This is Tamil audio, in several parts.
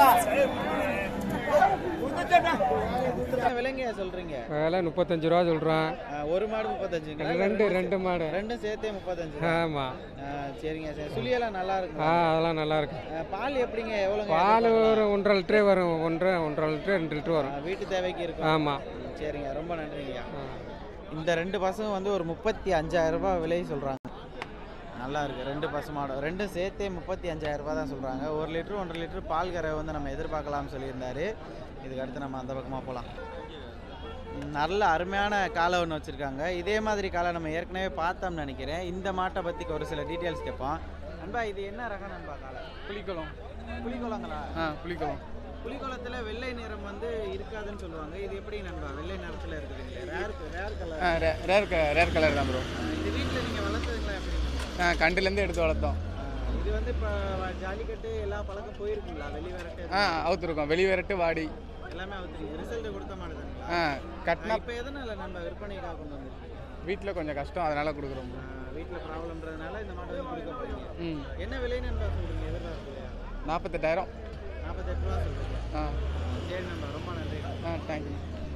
விலைங்கயா சொல்றீங்க விலை முப்பத்தஞ்சு ரூபா சொல்கிறோம் ஆ, ஒரு மாடு முப்பத்தஞ்சுங்களா ரெண்டு ரெண்டு மாடு ரெண்டும் சேர்த்தே முப்பத்தஞ்சு ஆமாம் ஆ, சரிங்க சரி சுழியெல்லாம் நல்லா ஆ இருக்கும் அதெல்லாம் நல்லா இருக்கு பால் எப்படிங்க எவ்வளோங்க பால் ஒரு ஒன்றரை லிட்டரே வரும் ஒன்றரை ஒன்றரை லிட்டரு ரெண்டு லிட்டர் வரும் வீட்டு தேவைக்கு இருக்கும் ஆமாம் ம், சரிங்க ரொம்ப நன்றிங்கய்யா இந்த ரெண்டு பசங்க வந்து ஒரு முப்பத்தி அஞ்சாயிரம் ரூபாய் விலை சொல்கிறாங்க நல்லா இருக்கு ரெண்டு பசு மாடு ரெண்டும் சேர்த்தே முப்பத்தி அஞ்சாயிரம் ரூபாய் தான் சொல்கிறாங்க ஒரு லிட்டர் ஒன்றரை லிட்டர் பால் கரை வந்து நம்ம எதிர்பார்க்கலாம்னு சொல்லியிருந்தாரு இதுக்கு அடுத்து நம்ம அந்த பக்கமாக போகலாம் நல்ல அருமையான காலை ஒன்று வச்சுருக்காங்க இதே மாதிரி காலை நம்ம ஏற்கனவே பார்த்தோம்னு நினைக்கிறேன் இந்த மாட்டை பற்றி ஒரு சில டீட்டெயில்ஸ் கேட்போம் நண்பா இது என்ன ரகம் நண்பா காலை புளிக்குளம் புலிகுளங்களா ஆ புளிக்குளம் புலிகுளத்தில் வெள்ளை நிறம் வந்து இருக்காதுன்னு சொல்லுவாங்க இது எப்படி நண்பா வெள்ளை நிறத்தில் இருக்குதுங்களே ரேர் ரேர் கலர் ஆ ரே- ரேர் க ரேர் கலர் தான் ப்ரோ இது வீட்டில் நீங்கள் வளர்த்ததுங்களா எப்படி ஆ கண்டுலேருந்து எடுத்து வளர்த்தோம் ஆ, இது வந்து இப்போ ஜல்லிக்கட்டு எல்லா பழக்கம் போயிருக்குங்களா வெளி விரட்டு ஆ அவுத்துருக்கோம் வெளி விரட்டு வாடி எல்லாமே அவுத்துறீங்க ரிசல்ட் கொடுத்த மாட்டேதுங்களா ஆ கட்டினா இப்போ எதனால நம்ம விற்பனைக்காக கொண்டு வந்துருக்கோம் வீட்டில் கொஞ்சம் கஷ்டம் அதனால கொடுக்குறோம் வீட்டில் ப்ராப்ளம்ன்றதுனால இந்த மாட்டை வந்து கொடுக்க போறீங்க ம் என்ன விலைன்னு நண்பா சொல்றீங்க எதிர்பார்ப்பு நாற்பத்தெட்டாயிரம் நாற்பத்தெட்டு ரூபா சொல்றீங்க ஆ சரி நண்பா ரொம்ப நன்றி ஆ தேங்க்யூ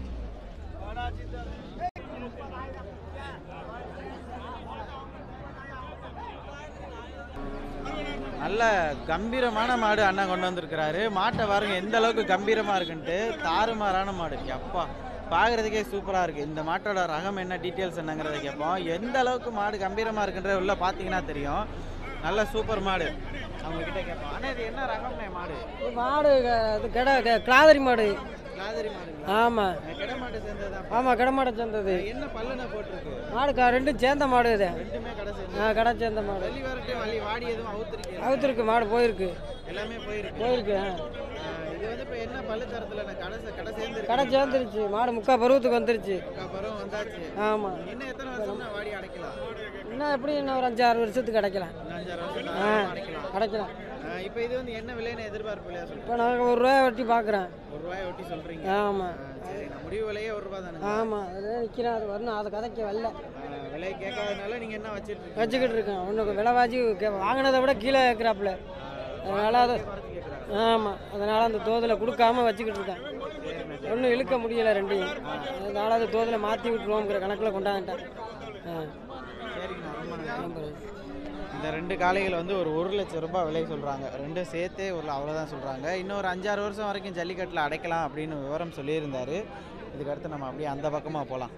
நல்ல கம்பீரமான மாடு அண்ணன் கொண்டு வந்திருக்கிறாரு மாட்டை பாருங்க எந்த அளவுக்கு கம்பீரமா இருக்குன்ட்டு தாறுமாறான மாடு அப்பா பார்க்கறதுக்கே சூப்பராக இருக்குது இந்த மாட்டோட ரகம் என்ன டீட்டெயில்ஸ் என்னங்கிறத கேட்போம் எந்த அளவுக்கு மாடு கம்பீரமாக இருக்குன்ற உள்ள பார்த்தீங்கன்னா தெரியும் நல்ல சூப்பர் மாடு அவங்க கிட்ட கேட்போம் ஆனால் இது என்ன ரகம்னே மாடு மாடு க- இது கடை க- கிளாதரி மாடு காதரி மாடுங்களா ஆமாம் கிட மாடு சேர்ந்ததுதான் ஆமாம் கடை மாடை சேர்ந்தது என்ன பல்லுன போட்டிருக்கு மாடு க- ரெண்டும் சேர்ந்த மாடு இது ரெண்டுமே கடை சேர்ந்து ஆ கடை சேர்ந்த மாடு வெளி வரட்டு வலி வாடி எதுவும் அவுத்துருக்கு அவுத்துருக்கு மாடு போயிருக்கு எல்லாமே போயிருக்கு போயிருக்கு ஆ. ஆ, இது வந்து இப்போ என்ன பல்லு தரத்தில் கடை சே- கடை சேர்ந்து கடை சேர்ந்துருச்சு மாடு முக்கால் பருவத்துக்கு வந்துருச்சு அப்புறம் வந்தாச்சு ஆமாம் இன்னும் எத்தனை வருஷம்னா வாடி அடைக்கலாம் இன்னும் எப்படி இன்னும் ஒரு அஞ்சாறு வருஷத்துக்கு கிடைக்கலாம் இன்னும் அஞ்சாறு வருஷம் ஆ அடைக்கலாம் கிடைக்கலாம் இப்போ இது வந்து என்ன விலைன்னு எதிர்பார்ப்பு இல்லையா சொல்லுங்க இப்போ நாங்கள் ஒரு ரூபாய் வெட்டி பார்க்குறேன் ஒரு ரூபாய் ஒட்டி சொல்றீங்க ஆமாம் ஆ, சரி நான் முடிவு விலையே ஒரு ரூபாய் தானே ஆமாம் அதில் நிற்கிறேன் அது வரணும் அதை கதைக்க வரல விலை கேட்காதனால நீங்க என்ன வச்சிட்டு இருக்கீங்க வச்சுக்கிட்டு இருக்கேன் ஒன்று விலைவாசி கே- வாங்கினதை விட கீழே இருக்கிறாப்புல அதனால் அது ஆமாம் அதனால் அந்த தோதில் கொடுக்காம வச்சுக்கிட்டு இருக்கேன் ஒன்றும் இழுக்க முடியலை ரெண்டையும் அதனால் அது தோதில் மாற்றி விட்டுருவோங்கிற கணக்கில் கொண்டாந்துட்டேன் ஆ சரிங்கண்ணா ரொம்ப நன்றி ஆமாம். இந்த ரெண்டு காளைகள் வந்து ஒரு ஒரு லட்சம் ரூபாய் விலை சொல்கிறாங்க ரெண்டும் சேர்த்தே ஒரு அவ்வளோதான் சொல்கிறாங்க இன்னும் ஒரு அஞ்சாறு வருஷம் வரைக்கும் ஜல்லிக்கட்டில் அடைக்கலாம் அப்படின்னு விவரம் சொல்லியிருந்தாரு இதுக்கு அடுத்து நம்ம அப்படியே அந்த பக்கமாக போகலாம்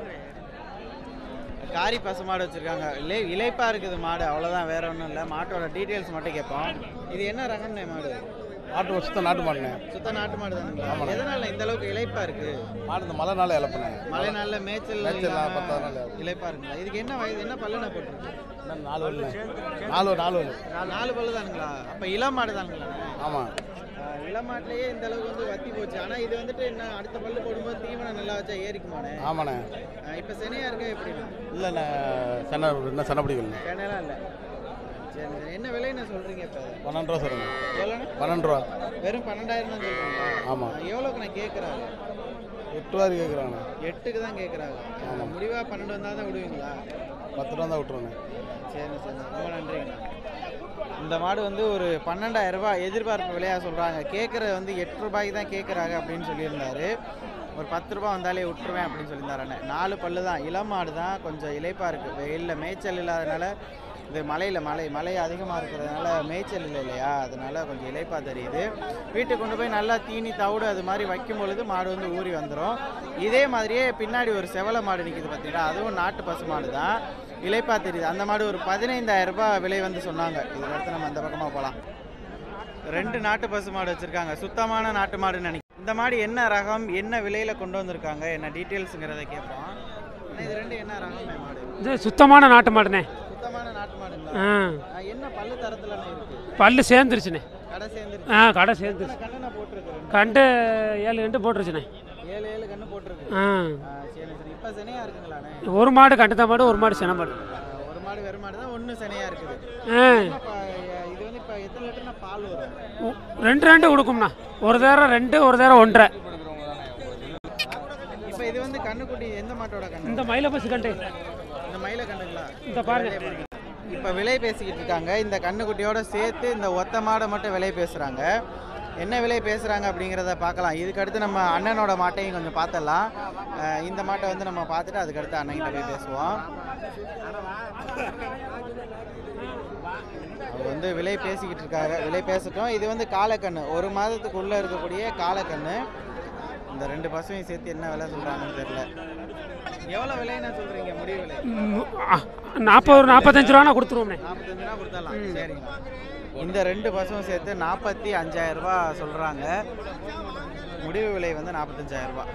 காரி பசு மாடு வச்சுருக்காங்க இலை இலைப்பாக இருக்குது மாடு அவ்வளோதான் வேற ஒன்றும் இல்லை மாட்டோட டீட்டெயில்ஸ் மட்டும் கேட்போம் இது என்ன ரகம்னே மாடு நாட்டு வருஷத்தை நாட்டு மாடுனே சுத்த நாட்டு மாடு தானுங்களா எதனால இந்த அளவுக்கு இலைப்பாக இருக்குது மாடு இந்த மழை நாள் இழப்பினேன் மழை நாளில் மேய்ச்சல் மேய்ச்சல் இல்லாம பத்தாவது நாள் இலைப்பாக இருக்குங்களா இதுக்கு என்ன வயது என்ன பல்லுனா போட்டுருக்கு நாலு வரல நாலு நாலு வரல நா- நாலு பல்லு தானுங்களா அப்போ இளம் மாடு தானுங்களா ஆமாம் ஆஹ் இளம் மாட்டுலயே இந்த அளவுக்கு வந்து வத்தி போச்சு ஆனா இது வந்துட்டு என்ன அடுத்த பல்லு போடும்போது தீவனம் நல்லா வச்சா ஏறிக்குமானே ஆமாண்ணே ஆஹ் இப்ப செனையா இருக்கா எப்படி இல்லைண்ணே சென்னை என்ன சென்னை பிடிக்கல சென்னைலாம் இல்ல சரி சரி என்ன விலைன்னு சொல்றீங்க இப்ப பன்னெண்டு ரூபா சொல்லுங்க எவ்வளோண்ணே பன்னெண்டு ரூபா வெறும் பன்னெண்டாயிரம் தான் சொல்றீங்களா ஆமா. ஆஹ் எவ்வளோக்கு நான் கேட்குறாங்க எட்டு ரூபா கேட்குறாங்கண்ணே எட்டுக்கு தான் கேட்குறாங்க முடிவா பன்னெண்டு வந்தால் தான் விடுவீங்களா பத்து ரூபா தான் விட்டுருவேண்ணே சரி சரி ரொம்ப நன்றிங்கண்ணா இந்த மாடு வந்து ஒரு பன்னெண்டாயிரம் ரூபாய் எதிர்பார்ப்பு விலையா சொல்கிறாங்க கேட்குறது வந்து எட்டு ரூபாய்க்கு தான் கேட்குறாங்க அப்படின்னு சொல்லியிருந்தாரு ஒரு பத்து ரூபாய் வந்தாலே விட்டுருவேன் அப்படின்னு சொல்லியிருந்தாரு அண்ணன் நாலு பல்லு தான் இளம் மாடு தான் கொஞ்சம் இலைப்பாக இருக்குது வெயிலில் மேய்ச்சல் இல்லாதனால இது மலையில் மலை மழை அதிகமாக இருக்கிறதுனால மேய்ச்சல் இல்லை இல்லையா அதனால கொஞ்சம் இலைப்பாக தெரியுது வீட்டுக்கு கொண்டு போய் நல்லா தீனி தவிடு அது மாதிரி வைக்கும் பொழுது மாடு வந்து ஊறி வந்துடும் இதே மாதிரியே பின்னாடி ஒரு செவலை மாடு நிற்கிது பார்த்தீங்களா அதுவும் நாட்டு பசு மாடு தான் இலைப்பா தெரியுது அந்த மாடு ஒரு பதினைந்தாயிரம் ரூபாய் விலை வந்து சொன்னாங்க இதுக்கு அடுத்து நம்ம அந்த பக்கமாக போகலாம் ரெண்டு நாட்டு பசு மாடு வச்சுருக்காங்க சுத்தமான நாட்டு மாடுன்னு நினைக்கிறேன் இந்த மாடு என்ன ரகம் என்ன விலையில் கொண்டு வந்திருக்காங்க என்ன டீட்டெயில்ஸுங்கிறத கேட்போம் அண்ணா, இது ரெண்டு என்ன ரகம் மாடு இது சுத்தமான நாட்டு மாடுண்ணே சுத்தமான நாட்டு மாடுங்களா ஆ ஆ, என்ன பல்லு தரத்தில் இருக்கு பல்லு சேர்ந்துருச்சுண்ணே கடை சேர்ந்து ஆ கடை சேர்ந்துருச்சு கண்ணனை போட்டிருக்கு ரெண்டு. கண்டு ஏழு கண்டு போட்டுருச்சுண்ணே ஏழு ஏழு கண்ணு போட்டிருக்கு ஆ ஆ, சரி சரி இப்போ சினையா இருக்குங்களாண்ணே ஒரு மாடு கண்டுத்த மாடு ஒரு மாடு சின மாடு ஆ, ஒரு மாடு வெறும் மாடு தான் ஒன்று சினையா இருக்குது ஆ என்னப்பா, இது வந்து இப்போ எத்தனை லிட்டர்னா பால் வரும் உ- ரெண்டு ரெண்டு கொடுக்கும்ண்ணா ஒரு தரம் ரெண்டு ஒரு தரம் ஒன்றரை இப்போ இது வந்து கண்ணுக்குட்டி எந்த மாட்டோட கண்ணு இந்த மயில பசு கண்டு இந்த மயில கண்ணுங்களா இந்த பாருங்க இப்போ விலை பேசிக்கிட்டு இருக்காங்க இந்த கண்ணுக்குட்டியோட சேர்த்து இந்த ஒத்த மாடை மட்டும் விலை பேசுகிறாங்க என்ன விலை பேசுகிறாங்க அப்படிங்கிறத பார்க்கலாம் இதுக்கு அடுத்து நம்ம அண்ணனோட மாட்டையும் கொஞ்சம் பார்த்துடலாம் அஹ் இந்த மாட்டை வந்து நம்ம பார்த்துட்டு அதுக்கடுத்து அண்ணன்கிட்ட போய் பேசுவோம் அவர் வந்து விலை பேசிக்கிட்டு இருக்காங்க விலை பேசட்டும் இது வந்து காலக்கண்ணு ஒரு மாதத்துக்கு உள்ளே இருக்கக்கூடிய காலக்கண்ணு இந்த ரெண்டு பசுவையும் சேர்த்து என்ன விலை சொல்கிறாங்கன்னு தெரியல எவ்வளோ விலைன்னு சொல்கிறீங்க முடிவு விலை நாற்பது நாற்பத்தஞ்சு ரூபானா கொடுத்துருவோம்ண்ணே நாற்பத்தஞ்சு ரூபா கொடுத்தலாம் சரிங்க இந்த ரெண்டு பசுவும் சேர்த்து நாற்பத்தி அஞ்சாயிரம் ரூபாய் சொல்கிறாங்க முடிவு விலை வந்து நாற்பத்தஞ்சாயிரம் ரூபாய்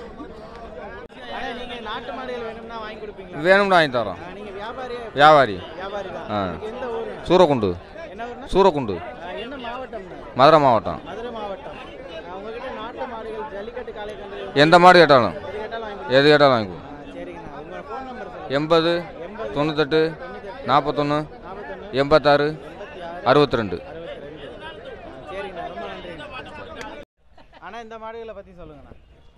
ஆனால் நீங்கள் நாட்டு மாடுகள் வேணும்னா வாங்கி கொடுப்பீங்களா வேணும்னு வாங்கி தரோம் ஆ, நீங்க வியாபாரியே வியாபாரி வியாபாரி தான் ஆ. உங்களுக்கு எந்த ஊர் சூரக்குண்டு என்ன ஊர்னா சூரக்குண்டு ஆ, என்ன மாவட்டம்னா மதுரை மாவட்டம் மதுரை மாவட்டம் ஆ, உங்ககிட்ட நாட்டு மாடுகள் ஜல்லிக்கட்டு காலை கன்று எந்த மாடு கேட்டாலும் எது கேட்டாலும் வாங்கி எது கேட்டாலும் வாங்கிக்குவோம் கொடுப்பீங்க. ஆ, சரிங்கண்ணா உங்கள் ஃபோன் நம்பர் சொல்லுங்கள் எண்பது எண்பது தொண்ணூத்தெட்டு தொண்ணூத்தெட்டு நாற்பத்தொன்று நாற்பத்தொன்று எண்பத்தாறு எண்பத்தி ஆறு அறுபத்தி ரெண்டு அறுபத்தி ரெண்டு சரிங்கண்ணா ரொம்ப நன்றிங்கண்ணா ஆனால் இந்த மாடுகளை பற்றி சொல்லுங்கண்ணா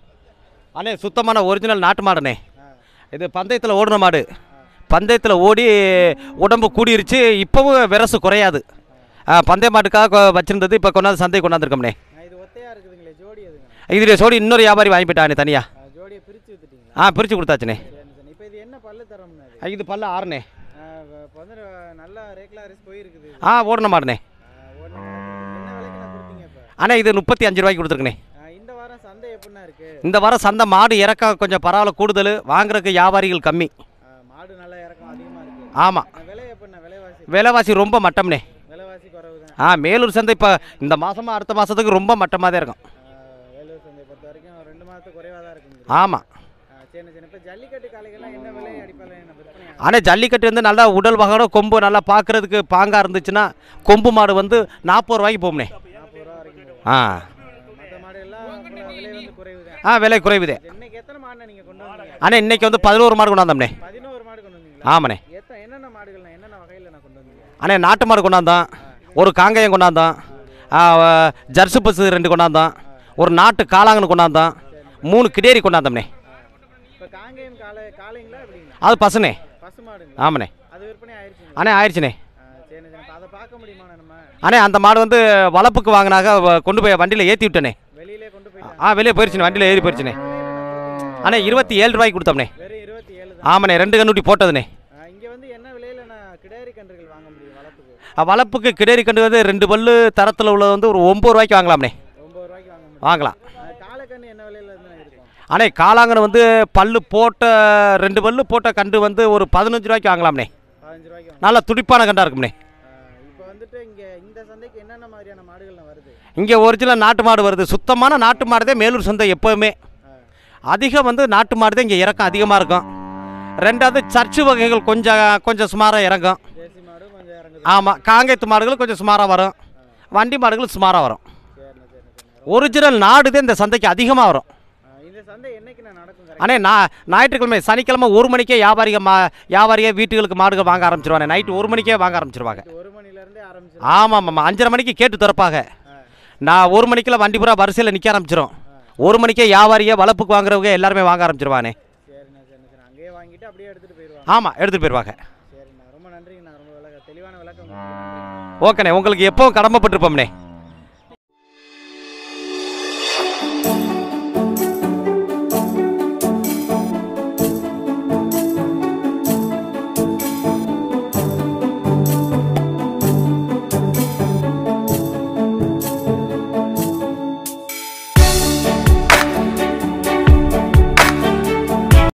அண்ணே சுத்தமான ஒரிஜினல் நாட்டு மாடுண்ணே ஆ. இது பந்தயத்தில் ஓடின மாடு பந்தயத்தில் ஓடி உடம்பு கூடிருச்சு இப்போவும் விரசு குறையாது ஆ, பந்தய மாட்டுக்காக கொ- வச்சிருந்தது இப்போ கொண்டாந்து சந்தை கொண்டாந்துருக்கோம்ண்ணே நான் இது ஒத்தையாக இருக்குதுங்களே ஜோடி எதுங்க இதுடைய சோடி இன்னொரு வியாபாரி வாங்கி போயிட்டானே தனியாக ஆ, ஜோடியை பிரித்து வித்துட்டீங்களா ஆ பிரித்து கொடுத்தாச்சுண்ணே சரி சரி இப்போ இது என்ன பல்லு தரம்னா இது இது பல்ல ஆறுண்ணே ஆ, வ- இப்போ வந்து நல்லா ரேக்லா ரைஸ் போயிருக்குது இது. ஆ ஓடின மாடுண்ணே ஆ, ஒண்ணு என்ன விலைக்கு நான் கொடுத்தீங்க இப்போ அண்ணே இது முப்பத்தி அஞ்சு ரூபாய்க்கு கொடுத்துருக்குண்ணே இந்த வாரம் சந்தை எப்படிண்ணா இருக்கு இந்த வாரம் சந்தை மாடு இறக்கம் கொஞ்சம் பரவாயில்ல கூடுதல் வாங்குறதுக்கு வியாபாரிகள் கம்மி ஆ, மாடு நல்லா இறக்கம் அதிகமாக இருக்கு ஆமாம் ஆ, விலை எப்படிண்ணா விலைவாசி விலைவாசி ரொம்ப மட்டம்ண்ணே விலைவாசி குறைவு தான் ஆ மேலூர் சந்தை இப்போ இந்த மாதமாக அடுத்த மாதத்துக்கு ரொம்ப மட்டமாக தான் இருக்கும் வேலூர் சந்தை பொறுத்த வரைக்கும் ரெண்டு மாதத்துக்கு குறைவாக தான் இருக்குங்க ஆமாம் ஆ, சரி சரி இப்போ ஜல்லிக்கட்டு காளைகள்லாம் என்ன விலை அடிப்படையில் என்ன விற்பனை ஆகுது? ஆனால் ஜல்லிக்கட்டு வந்து நல்லா உடல் வகையோட கொம்பு நல்லா பார்க்கறதுக்கு பாங்காக இருந்துச்சுன்னா கொம்பு மாடு வந்து நாற்பது ரூபாய்க்கு போகும்ண்ணே நாற்பது ரூபா வரைக்கும் போகும். ஆ மற்ற மாடு எல்லாம் அப்புறம் விலை வந்து குறைவு தான் ஆ விலை குறைவுதே இன்னைக்கு எத்தனை மாடு நீங்கள் கொண்டு வந்தீங்க ஆனால் இன்னைக்கு வந்து பதினோரு மாடு கொண்டாந்தோம்ண்ணே பதினோரு மாடு கொண்டு வந்தீங்களா ஆமாண்ணே எத்தனை என்னென்ன மாடுகள்ண்ணா என்னென்ன வகையில் நான் கொண்டு வந்தீங்க அண்ணே நாட்டு மாடு கொண்டாந்தோம் ஒரு காங்கேயம் கொண்டாந்தோம் ஆ, வ- ஜர்சி பஸ் ரெண்டு கொண்டாந்தோம் ஒரு நாட்டு காளாங்கன்னு கொண்டாந்தோம் மூணு கிடேரி கொண்டாந்தோம்ண்ணே இப்போ காங்கேயம் காளை காளைங்களா எப்படிங்களா அது பசுனே பசு மாடுங்களா ஆமாண்ணே அது விற்பனை ஆயிடுச்சுங்களா அண்ணே ஆயிடுச்சுண்ணே ஆ, சரி சரி இப்போ அதை பார்க்க முடியுமா நம்ம அண்ணே அந்த மாடு வந்து வளர்ப்புக்கு வாங்கினாக வ- கொண்டு போய் வண்டியில் ஏற்றி விட்டேனே வெளியிலே கொண்டு போயிட்டாங்க ஆ வெளியே போயிருச்சுண்ணே வண்டியில் ஏறி போயிருச்சுண்ணே அண்ணே இருபத்தி ஏழு ரூபாய்க்கு கொடுத்தோம்ண்ணே வெறும் இருபத்தி ஏழு தான் ஆமாண்ணே ரெண்டு கண்ணுட்டி போட்டதுண்ணே இங்கே வந்து என்ன விலையில நான் கிடாரி கன்றுகள் வாங்க முடியும் வளர்ப்புக்கு ஆ, வளர்ப்புக்கு கிடேரி கண்டு வந்து ரெண்டு பல்லு தரத்தில் உள்ளது வந்து ஒரு ஒம்பது ரூபாய்க்கு வாங்கலாம்ண்ணே ஒம்பது ரூபாய்க்கு வாங்க முடியும் வாங்கலாம் ஆ, காளைக்கன்று என்ன விலையில இருந்து இருக்கும் அண்ணே காளாங்கன்னு வந்து பல்லு போட்ட ரெண்டு பல்லு போட்ட கண்டு வந்து ஒரு பதினஞ்சு ரூபாய்க்கு வாங்கலாம்ண்ணே பதினஞ்சு ரூபாய்க்கு வாங்க நல்ல துடிப்பான கண்டாக இருக்கும்ண்ணே இப்போ வந்துட்டு இங்கே இந்த சந்தைக்கு என்னென்ன மாதிரியான மாடுகள் வருது இங்கே ஒரிஜினல் நாட்டு மாடு வருது சுத்தமான நாட்டு மாடு தான் மேலூர் சந்தை எப்போவுமே அதிகம் வந்து நாட்டு மாடு தான் இங்கே இறக்கம் அதிகமாக இருக்கும் ரெண்டாவது சர்ச்சு வகைகள் கொஞ்சம் கொஞ்சம் சுமாராக இறங்கும் தேசி மாடு கொஞ்சம் இறங்குது ஆமாம் காங்கேத்து மாடுகள் கொஞ்சம் சுமாராக வரும் வண்டி மாடுகள் சுமாராக வரும் சரிண்ணா சரிண்ணா ஒரிஜினல் நாடு தான் இந்த சந்தைக்கு அதிகமாக வரும் சரிண்ணா இந்த சந்தை என்னைக்கு நான் நடக்கும் correct? அண்ணே நான் ஞாயிற்றுக்கிழமை சனிக்கிழமை ஒரு மணிக்கே வியாபாரிக மா வியாபாரியே வீட்டுகளுக்கு மாடுகள் வாங்க ஆரம்பிச்சிருவாங்க நைட்டு ஒரு மணிக்கே வாங்க ஆரம்பிச்சிருவாங்க இது ஒரு மணிலேருந்தே ஆரம்பிச்சிடும் ஆமாம் ஆமாம் அஞ்சரை மணிக்கு கேட்டு திறப்பாங்க நான் ஒரு மணிக்கெல்லாம் வண்டி பூரா வரிசையில் நிற்க ஆரம்பிச்சிடும் ஒரு மணிக்கே வியாபாரியே வளப்புக்கு வாங்குறவங்க எல்லாருமே வாங்க ஆரம்பிச்சிருவானே சரிண்ணா சரிண்ணா சரி அங்கேயே வாங்கிட்டு அப்படியே எடுத்துகிட்டு போயிடுவாங்க ஆமாம் எடுத்துகிட்டு போயிடுவாங்க சரிண்ணா ரொம்ப நன்றிங்கண்ணா ரொம்ப விளக்க தெளிவான விளக்கம் கொடுத்தீங்க. ஓகேண்ணே உங்களுக்கு எப்பவும் கடமைப்பட்டிருப்போம்ண்ணே